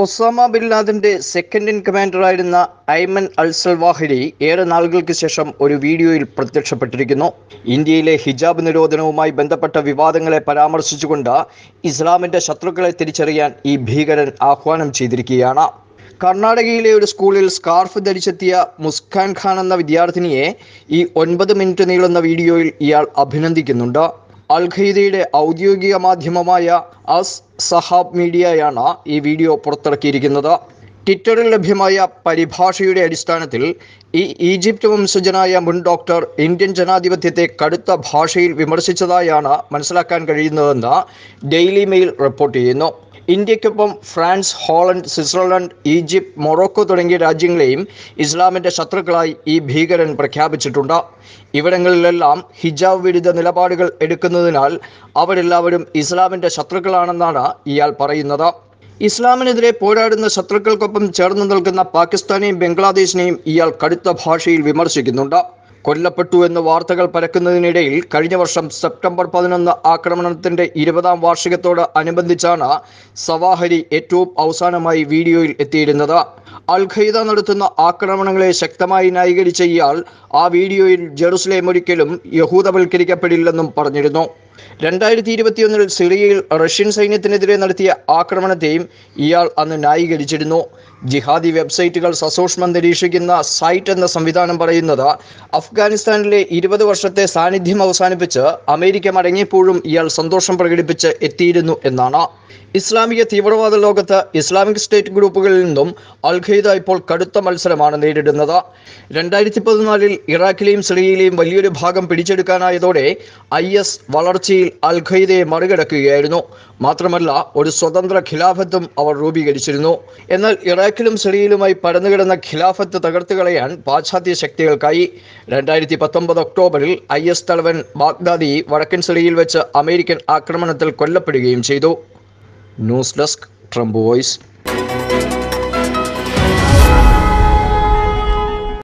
Osama bin ലാദന്റെ second in കമാൻഡറായിരുന്ന Ayman al Zawahiri ഏറെ നാളുകൾക്ക് ശേഷം ഒരു വീഡിയോയിൽ പ്രത്യക്ഷപ്പെട്ടിരിക്കുന്നു ഇന്ത്യയിലെ ഹിജാബ് നിരോധനവുമായി ബന്ധപ്പെട്ട വിവാദങ്ങളെ പരാമർശിച്ചുകൊണ്ട് ഇസ്ലാമിന്റെ ശത്രുക്കളെ തിരിച്ചറിയാൻ ഈ ഭീകരൻ ആഹ്വാനം ചെയ്തിരിക്കുകയാണ് കർണാടകയിലെ ഒരു സ്കൂളിൽ സ്കാർഫ് ധരിച്ചെത്തിയ മുസ്കാൻ ഖാൻ എന്ന വിദ്യാർത്ഥിനിയെ ഈ ഒൻപത് മിനിറ്റ് നീളുന്ന വീഡിയോയിൽ ഇയാൾ അഭിനന്ദിക്കുന്നുണ്ട് അൽ ഖയ്ദയുടെ ഔദ്യോഗിക മാധ്യമമായ അസ് സഹാബ് മീഡിയയാണ് ഈ വീഡിയോ പുറത്തിറക്കിയിരിക്കുന്നത് ട്വിറ്ററിൽ ലഭ്യമായ പരിഭാഷയുടെ അടിസ്ഥാനത്തിൽ ഈ ഈജിപ്ത് വംശജനായ മുൻ ഡോക്ടർ ഇന്ത്യൻ ജനാധിപത്യത്തെ കടുത്ത ഭാഷയിൽ വിമർശിച്ചതായാണ് മനസ്സിലാക്കാൻ കഴിയുന്നതെന്ന് ഡെയിലി മെയിൽ റിപ്പോർട്ട് ചെയ്യുന്നു ഇന്ത്യക്കൊപ്പം France Holland Switzerland Egypt Morocco തുടങ്ങിയ രാജ്യങ്ങളെയും ഇസ്ലാമിൻ്റെ ശത്രുക്കളായി ഈ ഭീകരൻ പ്രഖ്യാപിച്ചിട്ടുണ്ട് ഇവിടങ്ങളിലെല്ലാം ഹിജാബ് വിരുദ്ധ നിലപാടുകൾ എടുക്കുന്നതിനാൽ അവരെല്ലാവരും ഇസ്ലാമിൻ്റെ ശത്രുക്കളാണെന്നാണ് ഇയാൾ പറയുന്നത് ഇസ്ലാമിനെതിരെ പോരാടുന്ന ശത്രുക്കൾക്കൊപ്പം ചേർന്ന് നിൽക്കുന്ന പാകിസ്ഥാനെയും ബംഗ്ലാദേശിനെയും ഇയാൾ കടുത്ത ഭാഷയിൽ വിമർശിക്കുന്നുണ്ട് കൊല്ലപ്പെട്ടു എന്ന് വാർത്തകൾ പരക്കുന്നതിനിടയിൽ കഴിഞ്ഞ വർഷം സെപ്റ്റംബർ പതിനൊന്ന് ആക്രമണത്തിന്റെ ഇരുപതാം വാർഷികത്തോട് അനുബന്ധിച്ചാണ് സവാഹരി ഏറ്റവും അവസാനമായി വീഡിയോയിൽ എത്തിയിരുന്നത് അൽ ഖയ്ദ നടത്തുന്ന ആക്രമണങ്ങളെ ശക്തമായി ന്യായീകരിച്ച ഇയാൾ ആ വീഡിയോയിൽ ജെറുസലേം ഒരിക്കലും യഹൂദവൽക്കരിക്കപ്പെടില്ലെന്നും പറഞ്ഞിരുന്നു രണ്ടായിരത്തി ഇരുപത്തിയൊന്നിൽ സിറിയയിൽ റഷ്യൻ സൈന്യത്തിനെതിരെ നടത്തിയ ആക്രമണത്തെയും ഇയാൾ അന്ന് ന്യായീകരിച്ചിരുന്നു ജിഹാദി വെബ്സൈറ്റുകൾ സസൂക്ഷ്മം നിരീക്ഷിക്കുന്ന സൈറ്റ് എന്ന സംവിധാനം പറയുന്നത് അഫ്ഗാനിസ്ഥാനിലെ ഇരുപത് വർഷത്തെ സാന്നിധ്യം അവസാനിപ്പിച്ച് അമേരിക്ക മടങ്ങിയപ്പോഴും ഇയാൾ സന്തോഷം പ്രകടിപ്പിച്ച് എത്തിയിരുന്നു എന്നാണ് ഇസ്ലാമിക തീവ്രവാദ ലോകത്ത് ഇസ്ലാമിക് സ്റ്റേറ്റ് ഗ്രൂപ്പുകളിൽ നിന്നും അൽ ഖയ്ദ ഇപ്പോൾ കടുത്ത മത്സരമാണ് നേരിടുന്നത് രണ്ടായിരത്തി പതിനാലിൽ ഇറാഖിലെയും സിറിയയിലെയും വലിയൊരു ഭാഗം പിടിച്ചെടുക്കാനായതോടെ ഐ എസ് വളർച്ചയിൽ അൽ ഖയ്ദയെ മറികടക്കുകയായിരുന്നു മാത്രമല്ല ഒരു സ്വതന്ത്ര ഖിലാഫത്തും അവർ രൂപീകരിച്ചിരുന്നു എന്നാൽ ഇറാഖിലും സിറിയയിലുമായി പരന്നുകിടന്ന ഖിലാഫത്ത് തകർത്തു കളയാൻ പാശ്ചാത്യ ശക്തികൾക്കായി രണ്ടായിരത്തി പത്തൊമ്പത് ഒക്ടോബറിൽ ഐ എസ് തലവൻ ബാഗ്ദാദി വടക്കൻ സിറിയയിൽ വെച്ച് അമേരിക്കൻ ആക്രമണത്തിൽ കൊല്ലപ്പെടുകയും ചെയ്തു ന്യൂസ് ഡെസ്ക് ട്രംപ് വോയിസ്